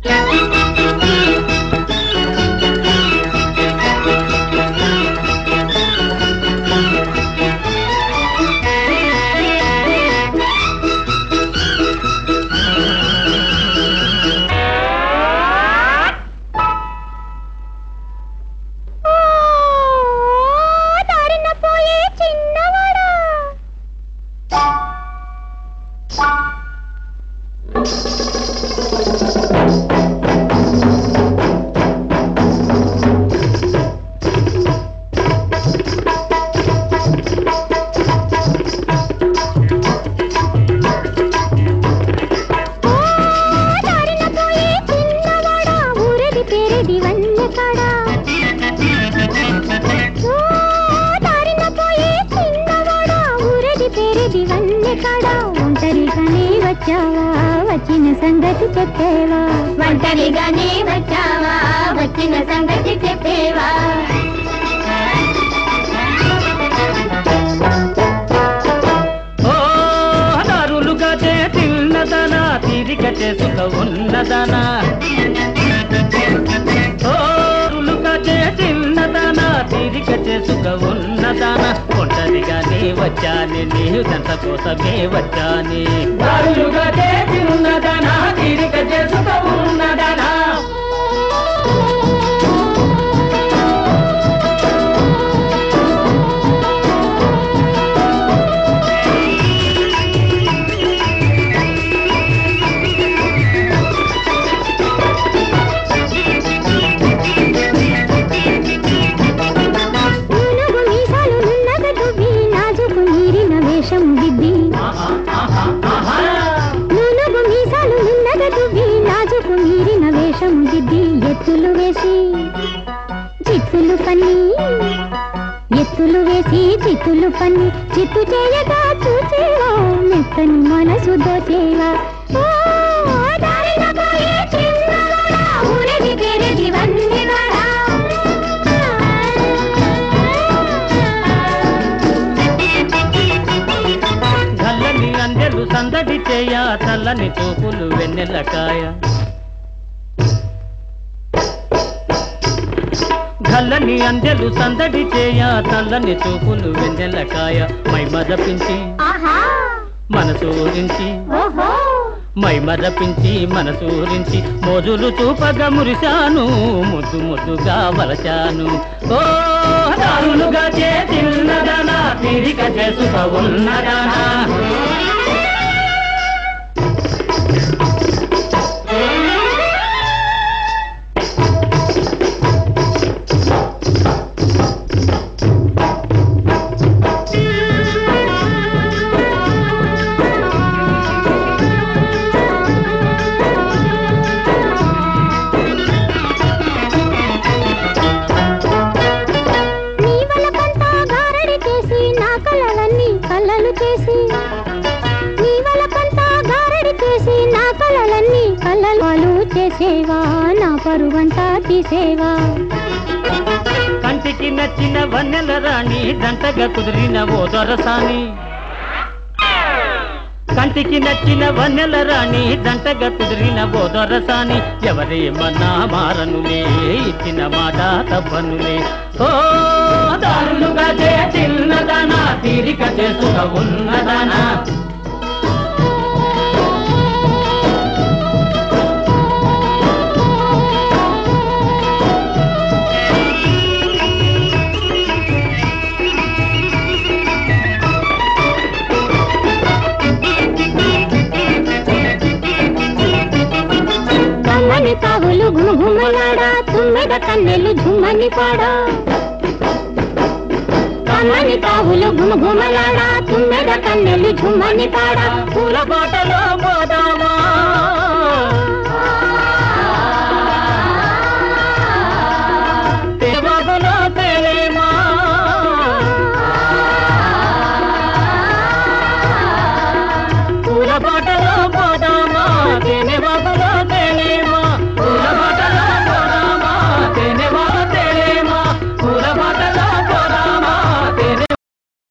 దారిన పోయే చిన్నవాడా ఓ దారిన పోయే చిన్నవాడా ఊరది పేరది వన్యకాడా ఓ దారిన పోయే చిన్నవాడా ఊరది పేరది వన్యకాడా ఒంటరిగానే వచ్చావా వచ్చిన సంగతి చెప్పేవా ఒంటరిగానే వచ్చావా వచ్చిన సంగతి చెప్పేవా ఓ దారులుగా చేసిన్నదనా తీరిక చేసుక ఉన్నదనా ఓరులుగా చేసిన్నదనా తీరిక చేసుక ఉన్నదనా ఒంటరిగానే వచ్చాని నీవు దంత కోసమే వచ్చాని దారులుగా చేసిన్నదనా తీరిక చేసుక ఉన్నదనా నూనగు మీసాలు నున్నగ దువ్వి నాజుకు మీరిన వేషం దిద్ది నూనగు మీసాలు నున్నగ దువ్వి నాజుకు మీరిన వేషం దిద్ది ఎత్తులు వేసి చిత్తులు పన్ని ఎత్తులు వేసి చిత్తులు పన్ని చిత్తు చేయగా చూచేవా మెత్తని మనసు దోచేవా ఓ దారిన పోయే చిన్నవాడా, ఊరది పేరది వన్నెవాడా. గల్లని అందెలు సందడి చేయ చల్లని చూపులు వెన్నెలకాయ గల్లని అందెలు సందడి చేయ చల్లని చూపులు వెన్నెలకాయ మై మదపించి ఆహా మనసూరించి ఓహో మై మదపించి మనసూరించి మోజులు చూపగా మురిశాను ముద్దు ముద్దుగా వలచాను ఓ దారులుగా చేసిన్నదనా తీరిక చేసుక ఉన్నదనా నీ వలకంతా గారడి చేసి నా కలలన్నీ కళ్ళలు చేసి నీ వలకంతా గారడి చేసి నా కలలన్నీ కళ్ళలు చేసేవా నా పరువంతా తీసేవా కంటికి నచ్చిన వన్నెల రాణి దంటగా కుదిరిన ఓ దొరసాని కంటికి నచ్చిన వన్నెల రాణి దంటగా కుదిరిన ఓ దొరసాని ఎవరేమన్నా మారనులే ఇచ్చిన మాట తప్పనులే ఓ దారులుగా చిన్నదానా తీరిక చేసుక ఉన్నదానా కమ్మని తావులు గుమగుమలాడా తుమ్మెద కన్నెలు ఝుమ్మని పాడా కమ్మని తావులు గుమగుమలాడా తుమ్మెద కన్నెలు ఝుమ్మని పాడా పూల బాటలో